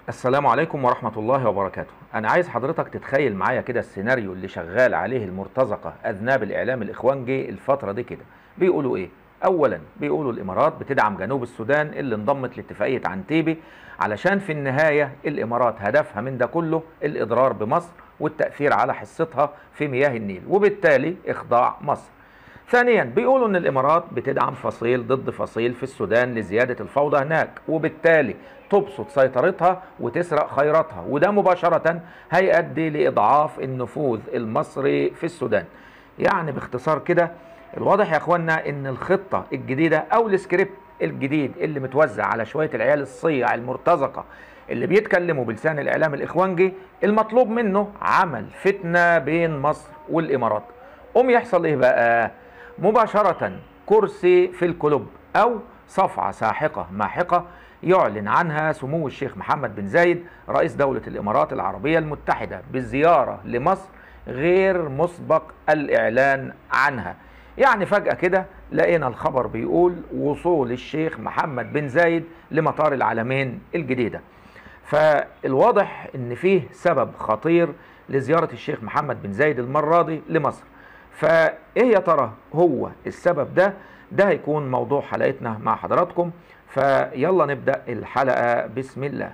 السلام عليكم ورحمة الله وبركاته أنا عايز حضرتك تتخيل معايا كده السيناريو اللي شغال عليه المرتزقة أذناب الإعلام الإخوانجي الفترة دي كده بيقولوا إيه أولا بيقولوا الإمارات بتدعم جنوب السودان اللي انضمت لاتفاقية عنتيبي علشان في النهاية الإمارات هدفها من ده كله الإضرار بمصر والتأثير على حصتها في مياه النيل وبالتالي إخضاع مصر ثانيا بيقولوا ان الامارات بتدعم فصيل ضد فصيل في السودان لزياده الفوضى هناك وبالتالي تبسط سيطرتها وتسرق خيراتها وده مباشره هيؤدي لاضعاف النفوذ المصري في السودان يعني باختصار كده الواضح يا اخوانا ان الخطه الجديده او السكريبت الجديد اللي متوزع على شويه العيال الصيع المرتزقه اللي بيتكلموا بلسان الاعلام الاخوانجي المطلوب منه عمل فتنه بين مصر والامارات قوم يحصل ايه بقى مباشرة كرسي في الكلوب أو صفعة ساحقة ماحقة يعلن عنها سمو الشيخ محمد بن زايد رئيس دولة الإمارات العربية المتحدة بالزيارة لمصر غير مسبق الإعلان عنها يعني فجأة كده لقينا الخبر بيقول وصول الشيخ محمد بن زايد لمطار العالمين الجديدة فالواضح ان فيه سبب خطير لزيارة الشيخ محمد بن زايد المرة دي لمصر فايه يا ترى هو السبب ده ده هيكون موضوع حلقتنا مع حضراتكم فيلا نبدا الحلقه بسم الله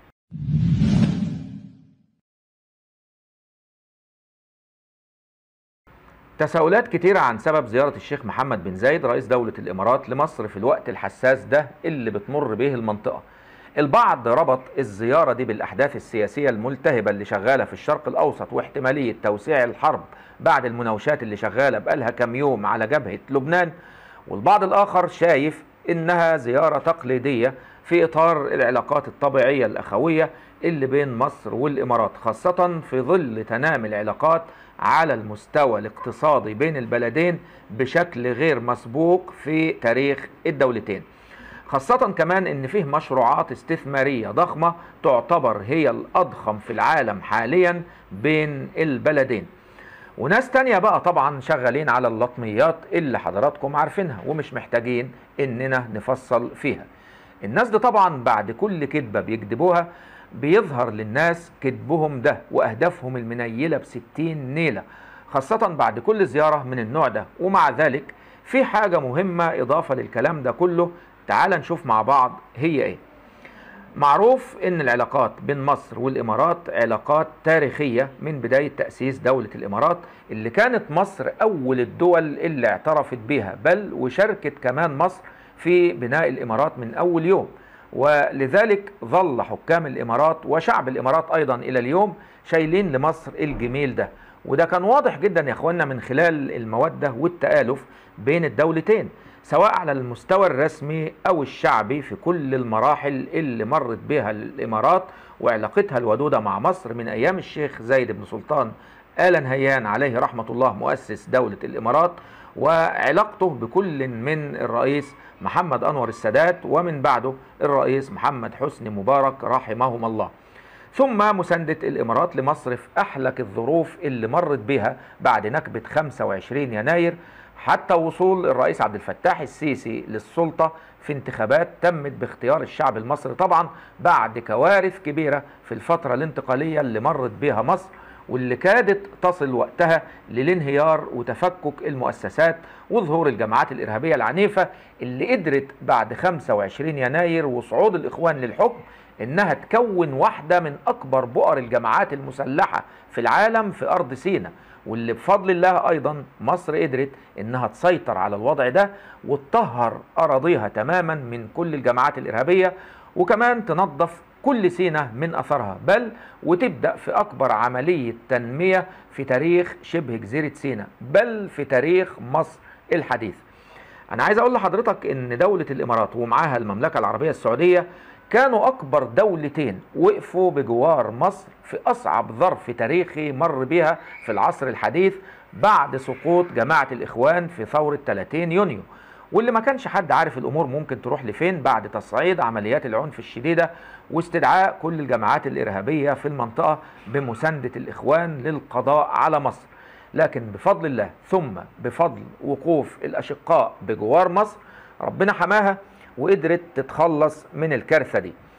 تساؤلات كتيرة عن سبب زيارة الشيخ محمد بن زايد رئيس دولة الإمارات لمصر في الوقت الحساس ده اللي بتمر به المنطقة البعض ربط الزيارة دي بالأحداث السياسية الملتهبة اللي شغالة في الشرق الأوسط واحتمالية توسيع الحرب بعد المناوشات اللي شغالة بقالها كام يوم على جبهة لبنان والبعض الآخر شايف إنها زيارة تقليدية في إطار العلاقات الطبيعية الأخوية اللي بين مصر والإمارات خاصة في ظل تنامي العلاقات على المستوى الاقتصادي بين البلدين بشكل غير مسبوق في تاريخ الدولتين خاصة كمان ان فيه مشروعات استثمارية ضخمة تعتبر هي الاضخم في العالم حاليا بين البلدين وناس تانية بقى طبعا شغالين على اللطميات اللي حضراتكم عارفينها ومش محتاجين اننا نفصل فيها الناس دي طبعا بعد كل كذبة بيكذبوها بيظهر للناس كذبهم ده واهدافهم المنيلة بستين نيلة خاصة بعد كل زيارة من النوع ده ومع ذلك في حاجة مهمة إضافة للكلام ده كله تعال نشوف مع بعض هي ايه معروف ان العلاقات بين مصر والامارات علاقات تاريخية من بداية تأسيس دولة الامارات اللي كانت مصر اول الدول اللي اعترفت بها بل وشاركت كمان مصر في بناء الامارات من اول يوم ولذلك ظل حكام الامارات وشعب الامارات ايضا الى اليوم شايلين لمصر الجميل ده وده كان واضح جدا يا اخوانا من خلال المودة والتآلف بين الدولتين سواء على المستوى الرسمي او الشعبي في كل المراحل اللي مرت بها الامارات وعلاقتها الودوده مع مصر من ايام الشيخ زايد بن سلطان ال نهيان عليه رحمه الله مؤسس دوله الامارات وعلاقته بكل من الرئيس محمد انور السادات ومن بعده الرئيس محمد حسني مبارك رحمهم الله ثم مساندة الإمارات لمصر في أحلك الظروف اللي مرت بها بعد نكبة 25 يناير حتى وصول الرئيس عبد الفتاح السيسي للسلطة في انتخابات تمت باختيار الشعب المصري طبعا بعد كوارث كبيرة في الفترة الانتقالية اللي مرت بها مصر واللي كادت تصل وقتها للانهيار وتفكك المؤسسات وظهور الجماعات الإرهابية العنيفة اللي قدرت بعد 25 يناير وصعود الإخوان للحكم إنها تكون واحدة من أكبر بؤر الجماعات المسلحة في العالم في أرض سيناء واللي بفضل الله ايضا مصر قدرت انها تسيطر على الوضع ده وتطهر اراضيها تماما من كل الجماعات الارهابيه وكمان تنظف كل سينا من اثرها بل وتبدا في اكبر عمليه تنميه في تاريخ شبه جزيره سينا بل في تاريخ مصر الحديث. انا عايز اقول لحضرتك ان دوله الامارات ومعاها المملكه العربيه السعوديه كانوا أكبر دولتين وقفوا بجوار مصر في أصعب ظرف تاريخي مر بها في العصر الحديث بعد سقوط جماعة الإخوان في ثورة 30 يونيو واللي ما كانش حد عارف الأمور ممكن تروح لفين بعد تصعيد عمليات العنف الشديدة واستدعاء كل الجماعات الإرهابية في المنطقة بمساندة الإخوان للقضاء على مصر لكن بفضل الله ثم بفضل وقوف الأشقاء بجوار مصر ربنا حماها وقدرت تتخلص من الكارثه دي.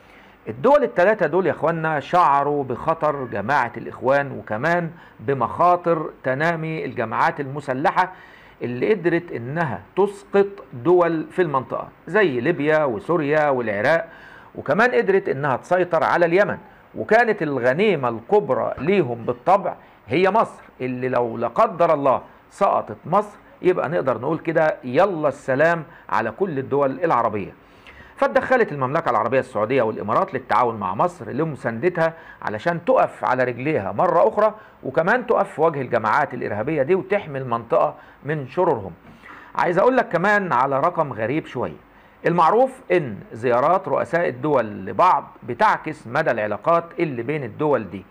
الدول الثلاثة دول يا اخوانا شعروا بخطر جماعة الاخوان وكمان بمخاطر تنامي الجماعات المسلحة اللي قدرت انها تسقط دول في المنطقة زي ليبيا وسوريا والعراق وكمان قدرت انها تسيطر على اليمن وكانت الغنيمة الكبرى ليهم بالطبع هي مصر اللي لو لا قدر الله سقطت مصر يبقى نقدر نقول كده يلا السلام على كل الدول العربية فاتدخلت المملكة العربية السعودية والإمارات للتعاون مع مصر لمساندتها علشان تقف على رجليها مرة أخرى وكمان تقف في وجه الجماعات الإرهابية دي وتحمي المنطقة من شرورهم عايز أقول لك كمان على رقم غريب شوية المعروف ان زيارات رؤساء الدول لبعض بتعكس مدى العلاقات اللي بين الدول دي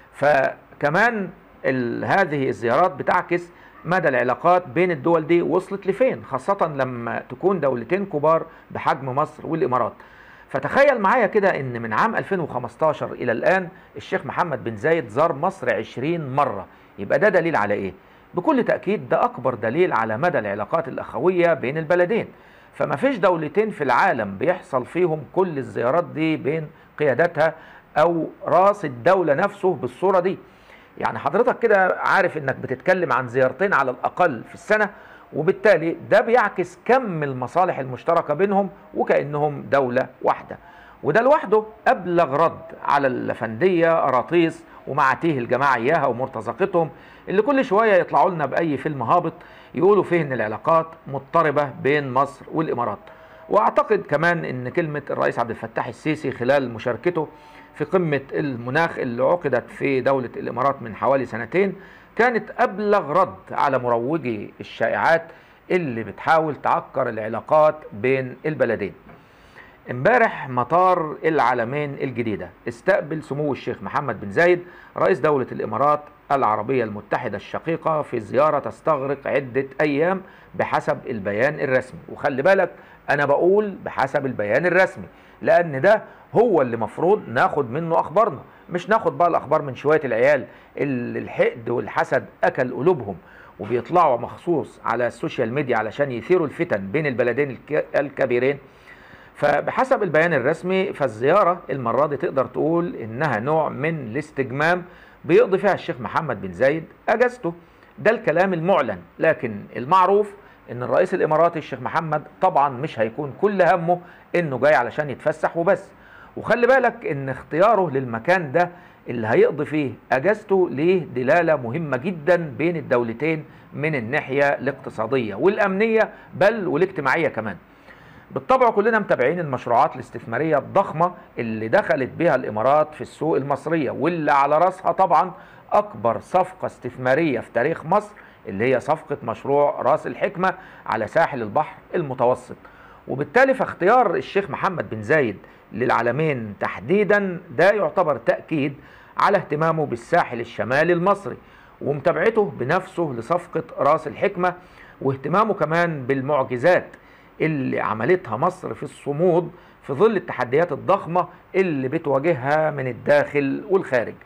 فكمان هذه الزيارات بتعكس مدى العلاقات بين الدول دي وصلت لفين خاصة لما تكون دولتين كبار بحجم مصر والإمارات فتخيل معايا كده ان من عام 2015 الى الان الشيخ محمد بن زايد زار مصر 20 مرة يبقى ده دليل على ايه بكل تأكيد ده اكبر دليل على مدى العلاقات الاخوية بين البلدين فما فيش دولتين في العالم بيحصل فيهم كل الزيارات دي بين قياداتها او راس الدولة نفسه بالصورة دي يعني حضرتك كده عارف انك بتتكلم عن زيارتين على الاقل في السنة وبالتالي ده بيعكس كم المصالح المشتركة بينهم وكأنهم دولة واحدة وده لوحده أبلغ رد على الأفندية أراطيس ومعاتيه الجماعة إياها ومرتزقتهم اللي كل شوية يطلعوا لنا بأي فيلم هابط يقولوا فيه إن العلاقات مضطربة بين مصر والإمارات وأعتقد كمان إن كلمة الرئيس عبد الفتاح السيسي خلال مشاركته في قمة المناخ اللي عقدت في دولة الإمارات من حوالي سنتين كانت أبلغ رد على مروجي الشائعات اللي بتحاول تعكر العلاقات بين البلدين امبارح مطار العالمين الجديدة استقبل سمو الشيخ محمد بن زايد رئيس دولة الإمارات العربية المتحدة الشقيقة في زيارة تستغرق عدة أيام بحسب البيان الرسمي وخلي بالك أنا بقول بحسب البيان الرسمي لأن ده هو اللي مفروض ناخد منه أخبارنا مش ناخد بقى الأخبار من شوية العيال اللي الحقد والحسد أكل قلوبهم وبيطلعوا مخصوص على السوشيال ميديا علشان يثيروا الفتن بين البلدين الكبيرين فبحسب البيان الرسمي فالزيارة المرة دي تقدر تقول إنها نوع من الاستجمام بيقضي فيها الشيخ محمد بن زايد أجازته ده الكلام المعلن لكن المعروف ان الرئيس الاماراتي الشيخ محمد طبعا مش هيكون كل همه انه جاي علشان يتفسح وبس وخلي بالك ان اختياره للمكان ده اللي هيقضي فيه اجازته ليه دلاله مهمه جدا بين الدولتين من الناحيه الاقتصاديه والامنيه بل والاجتماعيه كمان بالطبع كلنا متابعين المشروعات الاستثماريه الضخمه اللي دخلت بها الامارات في السوق المصريه واللي على راسها طبعا اكبر صفقه استثماريه في تاريخ مصر اللي هي صفقه مشروع راس الحكمه على ساحل البحر المتوسط وبالتالي فاختيار الشيخ محمد بن زايد للعالمين تحديدا ده يعتبر تاكيد على اهتمامه بالساحل الشمالي المصري ومتابعته بنفسه لصفقه راس الحكمه واهتمامه كمان بالمعجزات اللي عملتها مصر في الصمود في ظل التحديات الضخمه اللي بتواجهها من الداخل والخارج.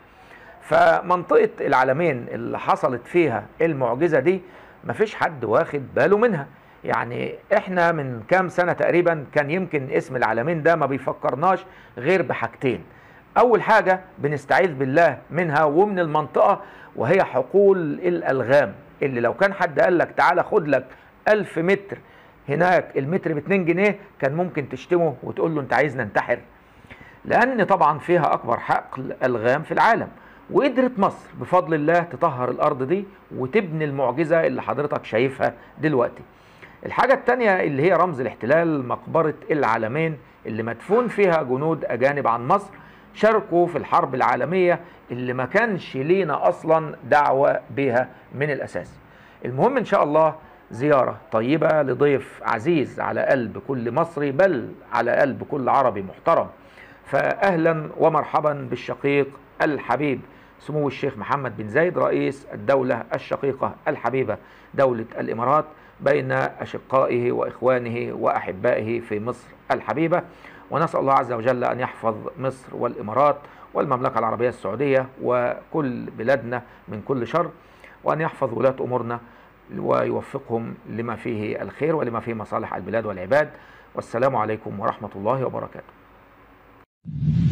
فمنطقه العالمين اللي حصلت فيها المعجزه دي مفيش حد واخد باله منها. يعني احنا من كام سنه تقريبا كان يمكن اسم العالمين ده ما بيفكرناش غير بحاجتين. اول حاجه بنستعيذ بالله منها ومن المنطقه وهي حقول الالغام اللي لو كان حد قال لك تعالى خد لك ألف متر هناك المتر ب 2 جنيه كان ممكن تشتمه وتقول له انت عايز ننتحر لان طبعا فيها اكبر حقل الغام في العالم وقدرت مصر بفضل الله تطهر الارض دي وتبني المعجزه اللي حضرتك شايفها دلوقتي الحاجه الثانيه اللي هي رمز الاحتلال مقبره العالمين اللي مدفون فيها جنود اجانب عن مصر شاركوا في الحرب العالميه اللي ما كانش لينا اصلا دعوه بها من الاساس المهم ان شاء الله زيارة طيبة لضيف عزيز على قلب كل مصري بل على قلب كل عربي محترم فأهلا ومرحبا بالشقيق الحبيب سمو الشيخ محمد بن زايد رئيس الدولة الشقيقة الحبيبة دولة الإمارات بين أشقائه وإخوانه وأحبائه في مصر الحبيبة ونسأل الله عز وجل أن يحفظ مصر والإمارات والمملكة العربية السعودية وكل بلادنا من كل شر وأن يحفظ ولاة أمورنا ويوفقهم لما فيه الخير ولما فيه مصالح البلاد والعباد والسلام عليكم ورحمة الله وبركاته